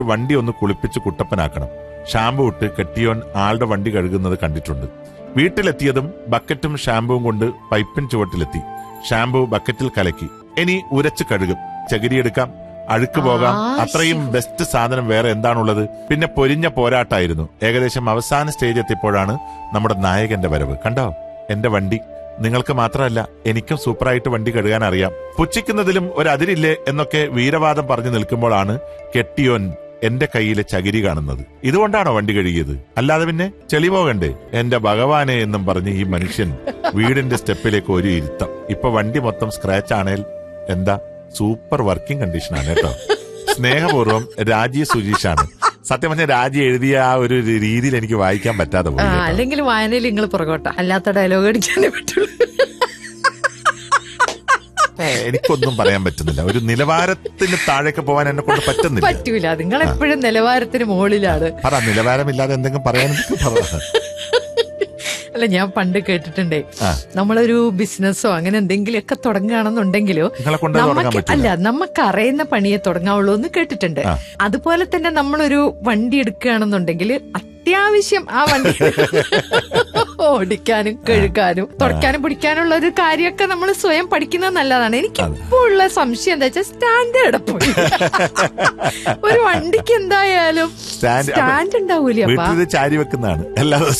വണ്ടി ഒന്ന് കുളിപ്പിച്ച് കുട്ടപ്പനാക്കണം ഷാമ്പു ഇട്ട് കെട്ടിയോൻ ആളുടെ വണ്ടി കഴുകുന്നത് കണ്ടിട്ടുണ്ട് വീട്ടിലെത്തിയതും ബക്കറ്റും ഷാമ്പുവും കൊണ്ട് പൈപ്പിൻ ചുവട്ടിലെത്തി ഷാമ്പു ബക്കറ്റിൽ കലക്കി ഇനി ഉരച്ച് കഴുകും ചകിരിയെടുക്കാം അഴുക്ക് പോകാം ആ, അത്രയും ബെസ്റ്റ് സാധനം വേറെ എന്താണുള്ളത് പിന്നെ പൊരിഞ്ഞ പോരാട്ടായിരുന്നു ഏകദേശം അവസാന സ്റ്റേജ് എത്തിയപ്പോഴാണ് നമ്മുടെ നായകന്റെ വരവ് കണ്ടോ എന്റെ വണ്ടി നിങ്ങൾക്ക് മാത്രമല്ല എനിക്കും സൂപ്പറായിട്ട് വണ്ടി കഴുകാൻ അറിയാം പുച്ഛിക്കുന്നതിലും ഒരു അതിരില്ലേ എന്നൊക്കെ വീരവാദം പറഞ്ഞു നിൽക്കുമ്പോഴാണ് കെട്ടിയോൻ എന്റെ കയ്യിലെ ചകിരി കാണുന്നത് ഇതുകൊണ്ടാണോ വണ്ടി കഴുകിയത് അല്ലാതെ പിന്നെ ചെളി പോകണ്ടേ എന്റെ ഭഗവാനെ എന്നും പറഞ്ഞ് ഈ മനുഷ്യൻ വീടിന്റെ സ്റ്റെപ്പിലേക്ക് ഒരു ഇരുത്തം ഇപ്പൊ വണ്ടി മൊത്തം സ്ക്രാച്ച് ആണേൽ എന്താ സൂപ്പർ വർക്കിംഗ് കണ്ടീഷനാണ് കേട്ടോ സ്നേഹപൂർവ്വം രാജി സുജീഷാണ് സത്യം പറഞ്ഞ രാജി എഴുതിയ ആ ഒരു രീതിയിൽ എനിക്ക് വായിക്കാൻ പറ്റാതെ ആ, പോയി കേട്ടോ. അല്ലെങ്കിൽ വായനയിൽ നിങ്ങൾ പുറകോട്ട അല്ലാത്ത ഡയലോഗ് അടിക്കാനേ പറ്റുള്ളൂ ഏ, എനിക്കൊന്നും പറയാൻ പറ്റുന്നില്ല ഒരു നിലവാരത്തിന് താഴേക്ക് പോകാൻ എന്നെ കൊണ്ട് പറ്റുന്നില്ല പറ്റൂല നിങ്ങൾ എപ്പോഴും നിലവാരത്തിന് മുകളിലാണ് പറ നിലവാരമില്ലാതെ എന്തെങ്കിലും പറയാനെങ്കിൽ പറ അല്ല ഞാൻ പണ്ട് കേട്ടിട്ടുണ്ടേ ആ. നമ്മളൊരു ബിസിനസ്സോ അങ്ങനെ എന്തെങ്കിലുമൊക്കെ തുടങ്ങുകയാണെന്നുണ്ടെങ്കിൽ നിങ്ങളെ കൊണ്ട് അത് തുടങ്ങാൻ നമുക്ക് പറ്റില്ല അല്ല നമുക്ക് അറിയുന്ന പണിയെ തുടങ്ങാവുള്ളൂ എന്ന് കേട്ടിട്ടുണ്ട് ആ. അതുപോലെ തന്നെ നമ്മളൊരു വണ്ടി എടുക്കുകയാണെന്നുണ്ടെങ്കിൽ അത്യാവശ്യം ആ വണ്ടി ഓടിക്കാനും കഴുകാനും തുടക്കാനും പിടിക്കാനുള്ള ഒരു കാര്യമൊക്കെ നമ്മൾ സ്വയം പഠിക്കുന്നത് നല്ലതാണ് എനിക്ക് ഇപ്പോൾ ഉള്ള സംശയം എന്താ വെച്ചാൽ സ്റ്റാൻഡേർഡ് പോയി ഒരു വണ്ടിക്ക് എന്തായാലും സ്റ്റാൻഡ് സ്റ്റാൻഡ് ഉണ്ടാവൂലേ അപ്പ വീട്ടിൽ ചാരി വെക്കുന്നതാണ് എല്ലാ ദിവസവും